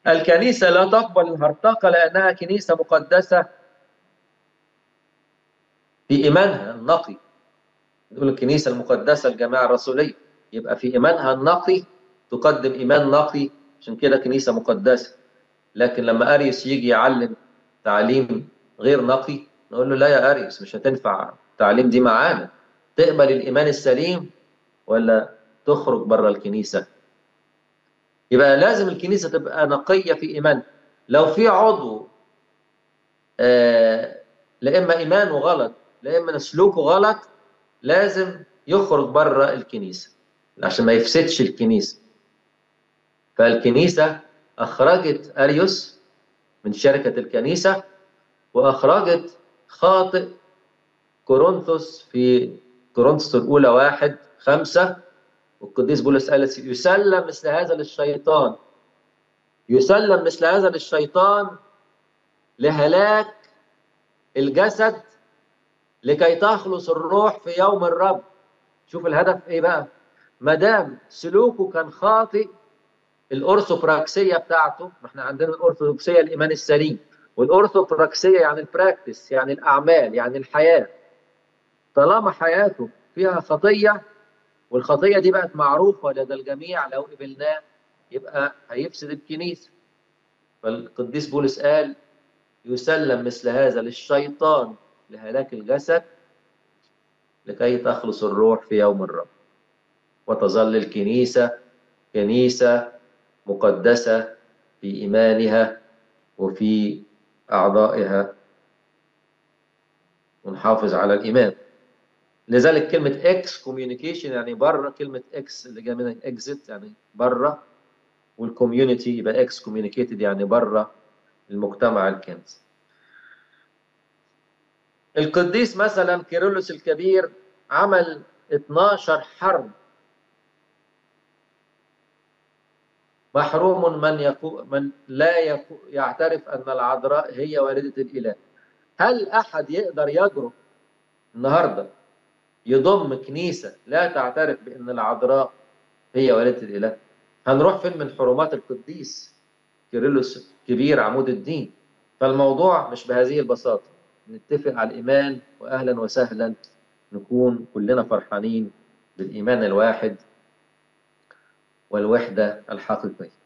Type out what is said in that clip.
الكنيسة لا تقبل الهرطقة لأنها كنيسة مقدسة في إيمانها النقي نقول الكنيسة المقدسة الجماعة الرسولية يبقى في إيمانها النقي تقدم إيمان نقي عشان كده كنيسة مقدسة لكن لما أريوس يجي يعلم تعليم غير نقي نقول له لا يا أريوس مش هتنفع التعليم دي معانا تقبل الإيمان السليم ولا تخرج بره الكنيسة يبقى لازم الكنيسة تبقى نقية في إيمان لو في عضو آه لا إما إيمانه غلط لا إما سلوكه غلط لازم يخرج بره الكنيسة عشان ما يفسدش الكنيسة فالكنيسة أخرجت أريوس من شركة الكنيسة وأخرجت خاطئ كورنثوس في كورنثوس الأولى واحد خمسة والقديس بولس قال يسلم مثل هذا للشيطان يسلم مثل هذا للشيطان لهلاك الجسد لكي تخلص الروح في يوم الرب شوف الهدف ايه بقى ما دام سلوكه كان خاطئ الارثوبراكسيه بتاعته ما احنا عندنا الارثوذكسيه الايمان السليم والارثوبراكسيه يعني البراكتس يعني الاعمال يعني الحياه طالما حياته فيها خطيه والخطيه دي بقت معروفه لدى الجميع لو قبلناه يبقى هيفسد الكنيسه فالقديس بولس قال يسلم مثل هذا للشيطان لهلاك الجسد لكي تخلص الروح في يوم الرب وتظل الكنيسه كنيسه مقدسه في ايمانها وفي اعضائها ونحافظ على الايمان لذلك كلمة اكس كوميونيكيشن يعني بره كلمة اكس اللي جايه من اكزيت يعني بره والكوميونتي يبقى اكس كوميونيكيتد يعني بره المجتمع الكنسي. القديس مثلا كيرلس الكبير عمل 12 حرب محروم من يكو من لا يكو يعترف ان العذراء هي والده الاله. هل احد يقدر يجرؤ النهارده يضم كنيسة لا تعترف بأن العذراء هي والدة الإله هنروح فين من حرمات القديس كيرلس كبير عمود الدين فالموضوع مش بهذه البساطة نتفق على الإيمان وأهلا وسهلا نكون كلنا فرحانين بالإيمان الواحد والوحدة الحقيقية